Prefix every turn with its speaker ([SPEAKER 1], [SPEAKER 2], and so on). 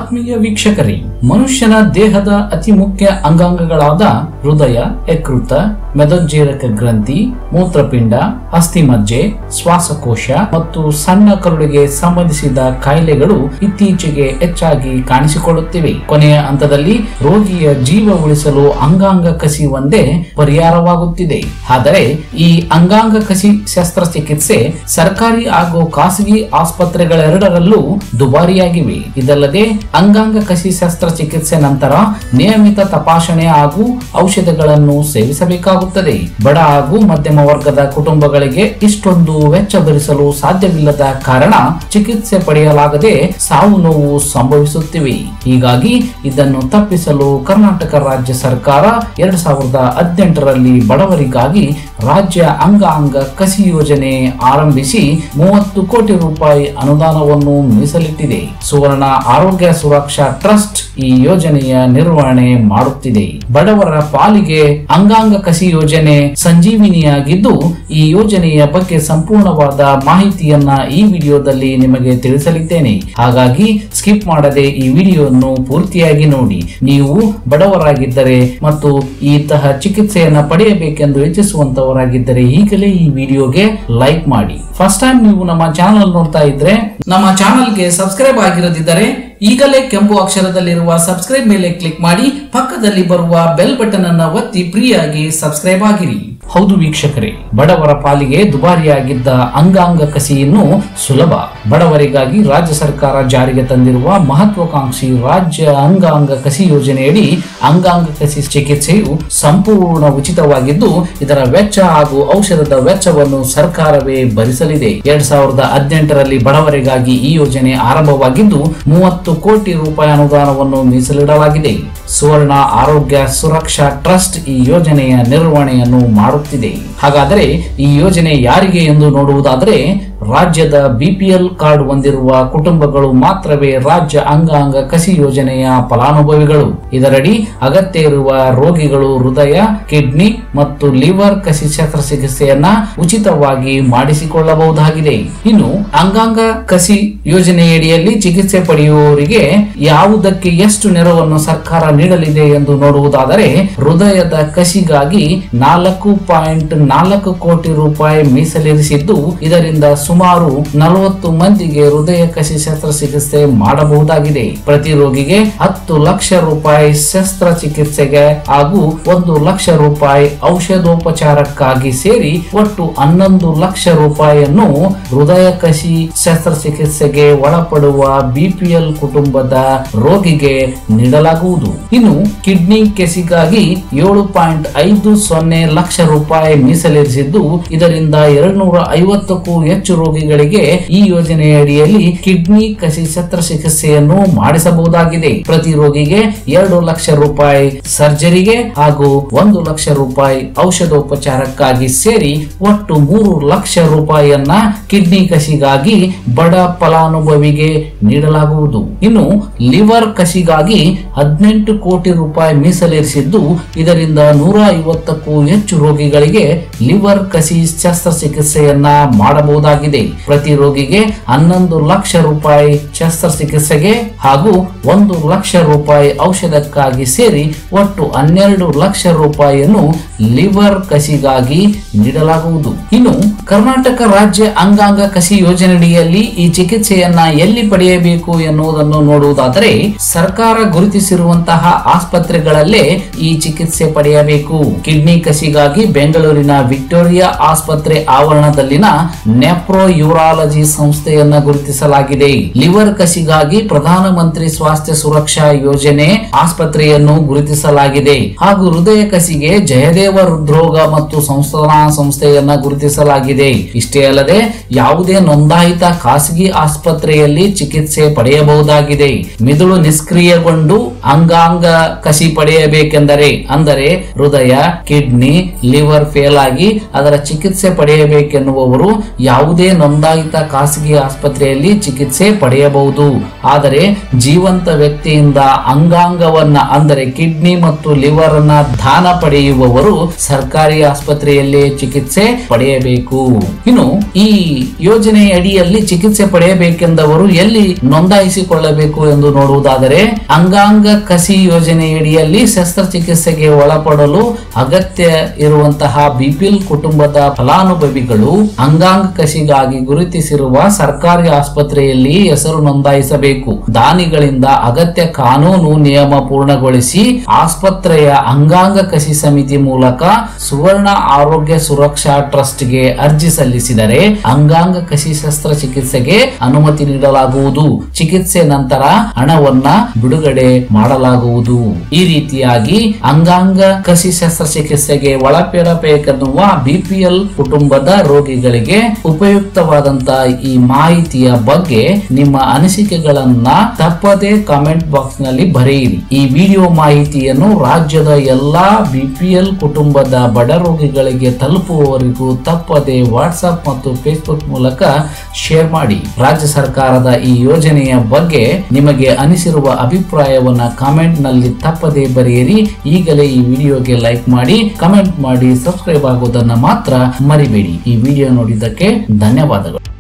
[SPEAKER 1] ಆತ್ಮೀಯ ವೀಕ್ಷಕರೇ ಮನುಷ್ಯನ ದೇಹದ ಅತಿ ಮುಖ್ಯ ಅಂಗಾಂಗಗಳಾದ ಹೃದಯ ಯಕೃತ ಮೆದೊಜ್ಜೇರಕ ಗ್ರಂಥಿ ಮೂತ್ರಪಿಂಡ ಅಸ್ಥಿಮಜ್ಜೆ ಶ್ವಾಸಕೋಶ ಮತ್ತು ಸಣ್ಣ ಕರುಳಿಗೆ ಸಂಬಂಧಿಸಿದ ಕಾಯಿಲೆಗಳು ಇತ್ತೀಚೆಗೆ ಹೆಚ್ಚಾಗಿ ಕಾಣಿಸಿಕೊಳ್ಳುತ್ತಿವೆ ಕೊನೆಯ ಹಂತದಲ್ಲಿ ರೋಗಿಯ ಜೀವ ಉಳಿಸಲು ಅಂಗಾಂಗ ಕಸಿ ಒಂದೇ ಪರಿಹಾರವಾಗುತ್ತಿದೆ ಆದರೆ ಈ ಅಂಗಾಂಗ ಕಸಿ ಶಸ್ತ್ರಚಿಕಿತ್ಸೆ ಸರ್ಕಾರಿ ಹಾಗೂ ಖಾಸಗಿ ಆಸ್ಪತ್ರೆಗಳೆರಡರಲ್ಲೂ ದುಬಾರಿಯಾಗಿವೆ ಇದಲ್ಲದೆ ಅಂಗಾಂಗ ಕಸಿ ಶಸ್ತ್ರಚಿಕಿತ್ಸೆ ನಂತರ ನಿಯಮಿತ ತಪಾಸಣೆ ಹಾಗೂ ಔಷಧಗಳನ್ನು ಸೇವಿಸಬೇಕಾಗುತ್ತದೆ ಬಡ ಹಾಗೂ ಮಧ್ಯಮ ವರ್ಗದ ಕುಟುಂಬಗಳಿಗೆ ಇಷ್ಟೊಂದು ವೆಚ್ಚ ಭರಿಸಲು ಸಾಧ್ಯವಿಲ್ಲದ ಕಾರಣ ಚಿಕಿತ್ಸೆ ಪಡೆಯಲಾಗದೆ ಸಾವು ನೋವು ಸಂಭವಿಸುತ್ತಿವೆ ಹೀಗಾಗಿ ಇದನ್ನು ತಪ್ಪಿಸಲು ಕರ್ನಾಟಕ ರಾಜ್ಯ ಸರ್ಕಾರ ಎರಡ್ ಸಾವಿರದ ಹದಿನೆಂಟರಲ್ಲಿ ಬಡವರಿಗಾಗಿ ರಾಜ್ಯ ಅಂಗಾಂಗ ಕಸಿ ಯೋಜನೆ ಆರಂಭಿಸಿ ಮೂವತ್ತು ಕೋಟಿ ರೂಪಾಯಿ ಅನುದಾನವನ್ನು ಮೀಸಲಿಟ್ಟಿದೆ ಸುವರ್ಣ ಆರೋಗ್ಯ ಸುರಕ್ಷಾ ಟ್ರಸ್ಟ್ ಈ ಯೋಜನೆಯ ನಿರ್ವಹಣೆ ಮಾಡುತ್ತಿದೆ ಬಡವರ ಪಾಲಿಗೆ ಅಂಗಾಂಗ ಕಸಿ ಯೋಜನೆ ಸಂಜೀವಿನಿಯಾಗಿದ್ದು ಈ ಯೋಜನೆಯ ಬಗ್ಗೆ ಸಂಪೂರ್ಣವಾದ ಮಾಹಿತಿಯನ್ನ ಈ ವಿಡಿಯೋದಲ್ಲಿ ನಿಮಗೆ ತಿಳಿಸಲಿದ್ದೇನೆ ಹಾಗಾಗಿ ಸ್ಕಿಪ್ ಮಾಡದೆ ಈ ವಿಡಿಯೋವನ್ನು ಪೂರ್ತಿಯಾಗಿ ನೋಡಿ ನೀವು ಬಡವರಾಗಿದ್ದರೆ ಮತ್ತು ಇಂತಹ ಚಿಕಿತ್ಸೆಯನ್ನ ಪಡೆಯಬೇಕೆಂದು ಇಚ್ಛಿಸುವಂತವರಾಗಿದ್ದರೆ ಈಗಲೇ ಈ ವಿಡಿಯೋಗೆ ಲೈಕ್ ಮಾಡಿ ಫಸ್ಟ್ ಟೈಮ್ ನೀವು ನಮ್ಮ ಚಾನಲ್ ನೋಡ್ತಾ ಇದ್ರೆ ನಮ್ಮ ಚಾನಲ್ಗೆ ಸಬ್ಸ್ಕ್ರೈಬ್ ಆಗಿರದಿದ್ದರೆ ಈಗಲೇ ಕೆಂಪು ಅಕ್ಷರದಲ್ಲಿರುವ ಸಬ್ಸ್ಕ್ರೈಬ್ ಮೇಲೆ ಕ್ಲಿಕ್ ಮಾಡಿ ಪಕ್ಕದಲ್ಲಿ ಬರುವ ಬೆಲ್ ಬಟನ್ ಅನ್ನ ಒತ್ತಿ ಫ್ರೀಯಾಗಿ ಸಬ್ಸ್ಕ್ರೈಬ್ ಆಗಿರಿ ಹೌದು ವೀಕ್ಷಕರೇ ಬಡವರ ಪಾಲಿಗೆ ದುಬಾರಿಯಾಗಿದ್ದ ಅಂಗಾಂಗ ಕಸಿಯನ್ನು ಸುಲಭ ಬಡವರಿಗಾಗಿ ರಾಜ್ಯ ಸರ್ಕಾರ ಜಾರಿಗೆ ತಂದಿರುವ ಮಹತ್ವಾಕಾಂಕ್ಷಿ ರಾಜ್ಯ ಅಂಗಾಂಗ ಕಸಿ ಯೋಜನೆಯಡಿ ಅಂಗಾಂಗ ಕಸಿ ಚಿಕಿತ್ಸೆಯು ಸಂಪೂರ್ಣ ಉಚಿತವಾಗಿದ್ದು ಇದರ ವೆಚ್ಚ ಹಾಗೂ ಔಷಧದ ವೆಚ್ಚವನ್ನು ಸರ್ಕಾರವೇ ಭರಿಸಲಿದೆ ಎರಡ್ ಸಾವಿರದ ಹದಿನೆಂಟರಲ್ಲಿ ಬಡವರಿಗಾಗಿ ಈ ಯೋಜನೆ ಆರಂಭವಾಗಿದ್ದು ಮೂವತ್ತು ಕೋಟಿ ರೂಪಾಯಿ ಅನುದಾನವನ್ನು ಮೀಸಲಿಡಲಾಗಿದೆ ಸುವರ್ಣ ಆರೋಗ್ಯ ಸುರಕ್ಷಾ ಟ್ರಸ್ಟ್ ಈ ಯೋಜನೆಯ ನಿರ್ವಹಣೆಯನ್ನು ಮಾಡುತ್ತಿದೆ ಹಾಗಾದರೆ ಈ ಯೋಜನೆ ಯಾರಿಗೆ ಎಂದು ನೋಡುವುದಾದರೆ ರಾಜ್ಯದ ಬಿಪಿಎಲ್ ಕಾರ್ಡ್ ಹೊಂದಿರುವ ಕುಟುಂಬಗಳು ಮಾತ್ರವೇ ರಾಜ್ಯ ಅಂಗಾಂಗ ಕಸಿ ಯೋಜನೆಯ ಫಲಾನುಭವಿಗಳು ಇದರಡಿ ಅಗತ್ಯ ಇರುವ ರೋಗಿಗಳು ಹೃದಯ ಕಿಡ್ನಿ ಮತ್ತು ಲಿವರ್ ಕಸಿ ಶಸ್ತ್ರಚಿಕಿತ್ಸೆಯನ್ನ ಉಚಿತವಾಗಿ ಮಾಡಿಸಿಕೊಳ್ಳಬಹುದಾಗಿದೆ ಇನ್ನು ಅಂಗಾಂಗ ಕಸಿ ಯೋಜನೆಯಡಿಯಲ್ಲಿ ಚಿಕಿತ್ಸೆ ಪಡೆಯುವವರಿಗೆ ಯಾವುದಕ್ಕೆ ಎಷ್ಟು ನೆರವನ್ನು ಸರ್ಕಾರ ನೀಡಲಿದೆ ಎಂದು ನೋಡುವುದಾದರೆ ಹೃದಯದ ಕಸಿಗಾಗಿ ನಾಲ್ಕು ಪಾಯಿಂಟ್ ನಾಲ್ಕು ಕೋಟಿ ರೂಪಾಯಿ ಮೀಸಲಿರಿಸಿದ್ದು ಇದರಿಂದ ಸುಮಾರು ನಲವತ್ತು ಮಂದಿಗೆ ಹೃದಯ ಕಸಿ ಶಸ್ತ್ರಚಿಕಿತ್ಸೆ ಮಾಡಬಹುದಾಗಿದೆ ಪ್ರತಿ ರೋಗಿಗೆ ಹತ್ತು ಲಕ್ಷ ರೂಪಾಯಿ ಶಸ್ತ್ರಚಿಕಿತ್ಸೆಗೆ ಹಾಗೂ ಒಂದು ಲಕ್ಷ ರೂಪಾಯಿ ಔಷಧೋಪಚಾರಕ್ಕಾಗಿ ಸೇರಿ ಒಟ್ಟು ಹನ್ನೊಂದು ಲಕ್ಷ ರೂಪಾಯಿಯನ್ನು ಹೃದಯ ಕಸಿ ಶಸ್ತ್ರಚಿಕಿತ್ಸೆಗೆ ಒಳಪಡುವ ಬಿಪಿಎಲ್ ಕುಟುಂಬದ ರೋಗಿಗೆ ನೀಡಲಾಗುವುದು ಇನ್ನು ಕಿಡ್ನಿ ಕೆಸಿಗಾಗಿ ಏಳು ಪಾಯಿಂಟ್ ಐದು ಸೊನ್ನೆ ಲಕ್ಷ ರೂಪಾಯಿ ಮೀಸಲಿರಿಸಿದ್ದು ಇದರಿಂದ ಎರಡ್ನೂರ ಐವತ್ತಕ್ಕೂ ಹೆಚ್ಚು ರೋಗಿಗಳಿಗೆ ಈ ಯೋಜನೆಯಡಿಯಲ್ಲಿ ಕಿಡ್ನಿ ಕಸಿ ಶಸ್ತ್ರಚಿಕಿತ್ಸೆಯನ್ನು ಮಾಡಿಸಬಹುದಾಗಿದೆ ಪ್ರತಿ ರೋಗಿಗೆ ಎರಡು ಲಕ್ಷ ರೂಪಾಯಿ ಸರ್ಜರಿಗೆ ಹಾಗೂ ಒಂದು ಲಕ್ಷ ರೂಪಾಯಿ ಔಷಧೋಪಚಾರಕ್ಕಾಗಿ ಸೇರಿ ಒಟ್ಟು ಮೂರು ಲಕ್ಷ ರೂಪಾಯಿಯನ್ನ ಕಿಡ್ನಿ ಕಸಿಗಾಗಿ ಬಡ ಫಲಾನುಭವಿಗೆ ನೀಡಲಾಗುವುದು ಇನ್ನು ಲಿವರ್ ಕಸಿಗಾಗಿ ಹದಿನೆಂಟು ಕೋಟಿ ರೂಪಾಯಿ ಮೀಸಲಿರಿಸಿದ್ದು ಇದರಿಂದ ನೂರ ಐವತ್ತಕ್ಕೂ ಹೆಚ್ಚು ರೋಗಿಗಳಿಗೆ ಲಿವರ್ ಕಸಿ ಶಸ್ತ್ರಚಿಕಿತ್ಸೆಯನ್ನ ಮಾಡಬಹುದಾಗಿದೆ ಪ್ರತಿ ರೋಗಿಗೆ ಹನ್ನೊಂದು ಲಕ್ಷ ರೂಪಾಯಿ ಶಸ್ತ್ರಚಿಕಿತ್ಸೆಗೆ ಹಾಗೂ ಒಂದು ಲಕ್ಷ ರೂಪಾಯಿ ಔಷಧಕ್ಕಾಗಿ ಸೇರಿ ಒಟ್ಟು ಹನ್ನೆರಡು ಲಕ್ಷ ರೂಪಾಯಿಯನ್ನು ಲಿವರ್ ಕಸಿಗಾಗಿ ನೀಡಲಾಗುವುದು ಇನ್ನು ಕರ್ನಾಟಕ ರಾಜ್ಯ ಅಂಗಾಂಗ ಕಸಿ ಯೋಜನೆಯಡಿಯಲ್ಲಿ ಈ ಚಿಕಿತ್ಸೆಯನ್ನ ಎಲ್ಲಿ ಪಡೆಯಬೇಕು ಎನ್ನುವುದನ್ನು ನೋಡುವುದಾದರೆ ಸರ್ಕಾರ ಗುರುತಿಸಿರುವಂತಹ ಆಸ್ಪತ್ರೆಗಳಲ್ಲೇ ಈ ಚಿಕಿತ್ಸೆ ಪಡೆಯಬೇಕು ಕಿಡ್ನಿ ಕಸಿಗಾಗಿ ಬೆಂಗಳೂರಿನ ವಿಕ್ಟೋರಿಯಾ ಆಸ್ಪತ್ರೆ ಆವರಣದಲ್ಲಿನ ನೆಪ್ರೋ ಯೂರಾಲಜಿ ಸಂಸ್ಥೆಯನ್ನ ಗುರುತಿಸಲಾಗಿದೆ ಲಿವರ್ ಕಸಿಗಾಗಿ ಪ್ರಧಾನಮಂತ್ರಿ ಸ್ವಾಸ್ಥ್ಯ ಸುರಕ್ಷಾ ಯೋಜನೆ ಆಸ್ಪತ್ರೆಯನ್ನು ಗುರುತಿಸಲಾಗಿದೆ ಹಾಗೂ ಹೃದಯ ಕಸಿಗೆ ಜಯದೇವ ಹೃದ್ರೋಗ ಮತ್ತು ಸಂಶೋಧನಾ ಸಂಸ್ಥೆಯನ್ನ ಗುರುತಿಸಲಾಗಿದೆ ಇಷ್ಟೇ ಅಲ್ಲದೆ ಯಾವುದೇ ನೋಂದಾಯಿತ ಖಾಸಗಿ ಆಸ್ಪತ್ರೆಯಲ್ಲಿ ಚಿಕಿತ್ಸೆ ಪಡೆಯಬಹುದಾಗಿದೆ ಮಿದುಳು ನಿಷ್ಕ್ರಿಯಗೊಂಡು ಅಂಗಾಂಗ ಕಸಿ ಪಡೆಯಬೇಕೆಂದರೆ ಅಂದರೆ ಹೃದಯ ಕಿಡ್ನಿ ಲಿವರ್ ಫೇಲ್ ಆಗಿ ಅದರ ಚಿಕಿತ್ಸೆ ಪಡೆಯಬೇಕೆನ್ನುವವರು ಯಾವುದೇ ನೋಂದಾಯಿತ ಖಾಸಗಿ ಆಸ್ಪತ್ರೆಯಲ್ಲಿ ಚಿಕಿತ್ಸೆ ಪಡೆಯಬಹುದು ಆದರೆ ಜೀವಂತ ವ್ಯಕ್ತಿಯಿಂದ ಅಂಗಾಂಗವನ್ನ ಅಂದರೆ ಕಿಡ್ನಿ ಮತ್ತು ಲಿವರ್ ಅನ್ನ ದಾನ ಪಡೆಯುವವರು ಸರ್ಕಾರಿ ಆಸ್ಪತ್ರೆಯಲ್ಲೇ ಚಿಕಿತ್ಸೆ ಪಡೆಯಬೇಕು ಇನ್ನು ಈ ಯೋಜನೆ ಅಡಿಯಲ್ಲಿ ಚಿಕಿತ್ಸೆ ಪಡೆಯಬೇಕೆಂದವರು ಎಲ್ಲಿ ನೋಂದಾಯಿಸಿಕೊಳ್ಳಬೇಕು ಎಂದು ನೋಡುವುದಾದರೆ ಅಂಗಾಂಗ ಕಸಿ ಯೋಜನೆಯಡಿಯಲ್ಲಿ ಶಸ್ತ್ರಚಿಕಿತ್ಸೆಗೆ ಒಳಪಡಲು ಅಗತ್ಯ ಇರುವಂತಹ ಬಿಪಿಎಲ್ ಕುಟುಂಬದ ಫಲಾನುಭವಿಗಳು ಅಂಗಾಂಗ ಕಸಿಗಾಗಿ ಗುರುತಿಸಿರುವ ಸರ್ಕಾರಿ ಆಸ್ಪತ್ರೆಯಲ್ಲಿ ಹೆಸರು ನೋಂದಾಯಿಸಬೇಕು ದಾನಿಗಳಿಂದ ಅಗತ್ಯ ಕಾನೂನು ನಿಯಮ ಪೂರ್ಣಗೊಳಿಸಿ ಆಸ್ಪತ್ರೆಯ ಅಂಗಾಂಗ ಕಸಿ ಸಮಿತಿ ಮೂಲಕ ಸುವರ್ಣ ಆರೋಗ್ಯ ಸುರಕ್ಷಾ ಟ್ರಸ್ಟ್ಗೆ ಅರ್ಜಿ ಸಲ್ಲಿಸಿದರೆ ಅಂಗಾಂಗ ಕಸಿ ಶಸ್ತ್ರಚಿಕಿತ್ಸೆಗೆ ಅನುಮತಿ ನೀಡಲಾಗುವುದು ಚಿಕಿತ್ಸೆ ನಂತರ ಹಣವನ್ನ ಬಿಡುಗಡೆ ಮಾಡಲಾಗುವುದು ಈ ರೀತಿಯಾಗಿ ಅಂಗಾಂಗ ಕಸಿ ಶಸ್ತ್ರಚಿಕಿತ್ಸೆಗೆ ಒಳಪಡಬೇಕೆನ್ನುವ ಬಿಪಿಎಲ್ ಕುಟುಂಬದ ರೋಗಿಗಳಿಗೆ ಉಪಯುಕ್ತವಾದಂತಹ ಈ ಮಾಹಿತಿಯ ಬಗ್ಗೆ ನಿಮ್ಮ ಅನಿಸಿಕೆಗಳನ್ನ ತಪ್ಪದೆ ಕಾಮೆಂಟ್ ಬಾಕ್ಸ್ ನಲ್ಲಿ ಬರೆಯಿರಿ ಈ ವಿಡಿಯೋ ಮಾಹಿತಿಯನ್ನು ರಾಜ್ಯದ ಎಲ್ಲಾ ಬಿಪಿಎಲ್ ಕುಟುಂಬದ ಬಡ ರೋಗಿಗಳಿಗೆ ತಲುಪುವವರೆಗೂ ತಪ್ಪದೆ ವಾಟ್ಸ್ಆಪ್ ಮತ್ತು ಫೇಸ್ಬುಕ್ ಮೂಲಕ ಶೇರ್ ಮಾಡಿ ರಾಜ್ಯ ಸರ್ಕಾರದ ಈ ಯೋಜನೆಯ ಬಗ್ಗೆ ನಿಮಗೆ ಅನಿಸಿರುವ ಅಭಿಪ್ರಾಯವನ್ನ ಕಾಮೆಂಟ್ ನಲ್ಲಿ ತಪ್ಪದೆ ಬರೆಯಿರಿ ಈಗಲೇ ಈ ವಿಡಿಯೋಗೆ ಲೈಕ್ ಮಾಡಿ ಕಮೆಂಟ್ ಮಾಡಿ ಸಬ್ಸ್ಕ್ರೈಬ್ ಆಗೋದನ್ನ ಮಾತ್ರ ಮರಿಬೇಡಿ ಈ ವಿಡಿಯೋ ನೋಡಿದ್ದಕ್ಕೆ ಧನ್ಯವಾದಗಳು